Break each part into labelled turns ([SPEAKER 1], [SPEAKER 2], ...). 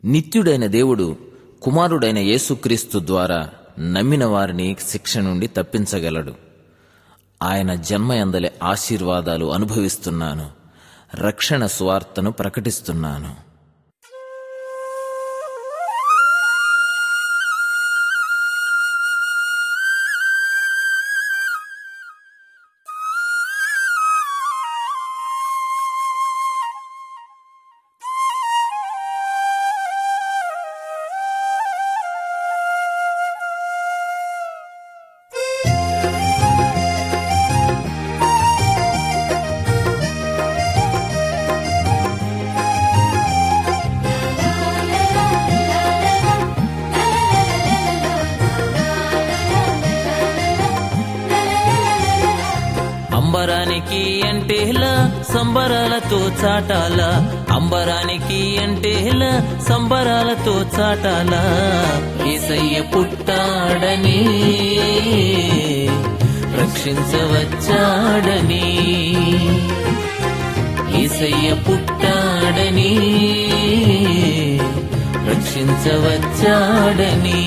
[SPEAKER 1] నిత్యుడైన దేవుడు కుమారుడైన యేసుక్రీస్తు ద్వారా నమ్మిన వారిని శిక్ష నుండి తప్పించగలడు ఆయన జన్మయందలి ఆశీర్వాదాలు అనుభవిస్తున్నాను రక్షణ స్వార్థను ప్రకటిస్తున్నాను అంబరానికి అంటేలా సంబరాలతో చాటాల అంబరానికి అంటేలా సంబరాలతో చాటాల ఏసయ్య పుట్టాడని రక్షించవచ్చాడని ఏసయ్య పుట్టాడని రక్షించవచ్చాడని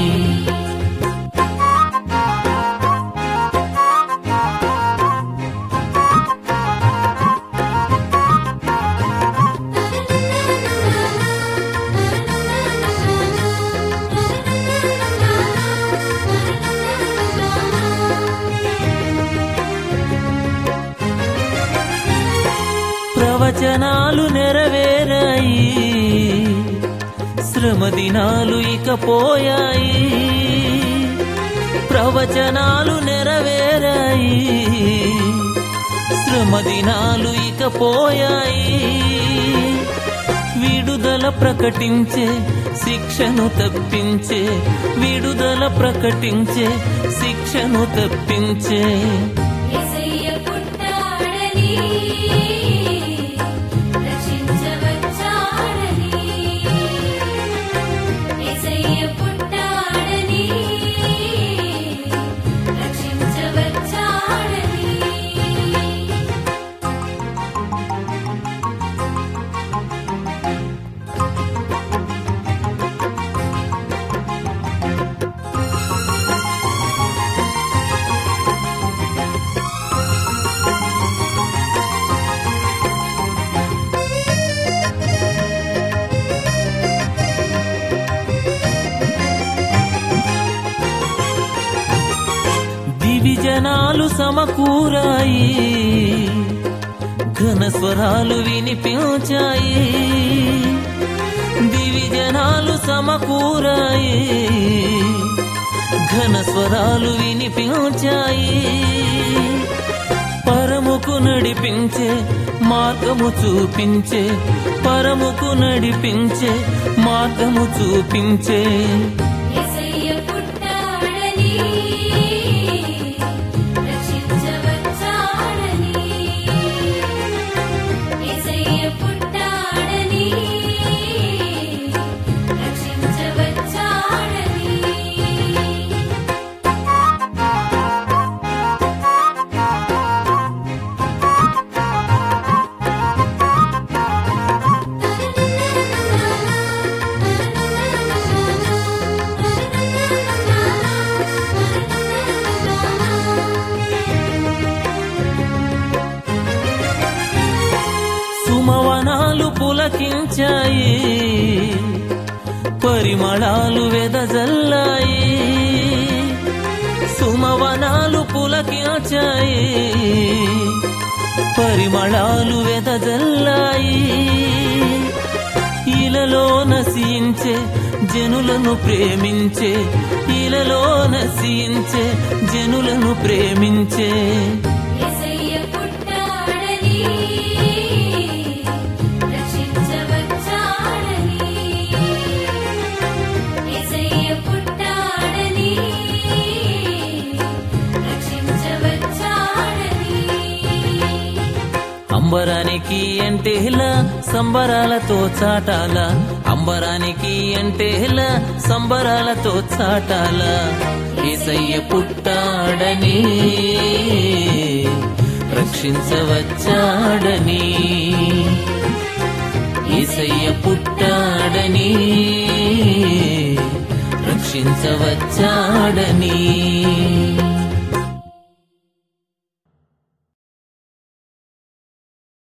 [SPEAKER 1] ప్రవచనాలు నెరవేరాయి శ్రమ దినాలు ఇక పోయాయి ప్రవచనాలు నెరవేరాయి శ్రమ దినాలు ఇక పోయాయి విడుదల ప్రకటించే శిక్షను తప్పించే విడుదల ప్రకటించే శిక్షను తప్పించే
[SPEAKER 2] యేసయ్య పుట్టాడని రక్షించవచ్చాడని యేసయ్య పుట్టాడని రక్షించవచ్చాడని
[SPEAKER 1] దివిజనాలు సమకూరాయి ఘన స్వరాలు వినిపించాయి దివిజనాలు సమకూరాయి ఘన స్వరాలు వినిపించాయి పరముకు నడిపించే మార్గము చూపించే పరముకు నడిపించే మార్గము చూపించే
[SPEAKER 2] యేసయ్య పుట్టాడని రక్షించవచ్చాడని యేసయ్య పుట్టాడని రక్షించవచ్చాడని
[SPEAKER 1] సుమవనాలు పులకించాయి పరిమళాలు వెదజల్లాయి సుమవనాలు పులకించాయి పరిమళాలు వెదజల్లాయి ఇలలో నశించే జనులను ప్రేమించే ఇలలో నశించే జనులను ప్రేమించే
[SPEAKER 2] యేసయ్య పుట్టాడని రక్షించవచ్చాడని యేసయ్య పుట్టాడని రక్షించవచ్చాడని
[SPEAKER 1] అంబరానికి అంటేలా సంబరాలతో చాటాల అంబరానికి అంటేలా సంబరాలతో చాటాల ఏసయ్య పుట్టాడని రక్షించవచ్చాడని ఏసయ్య పుట్టాడని రక్షించవచ్చాడని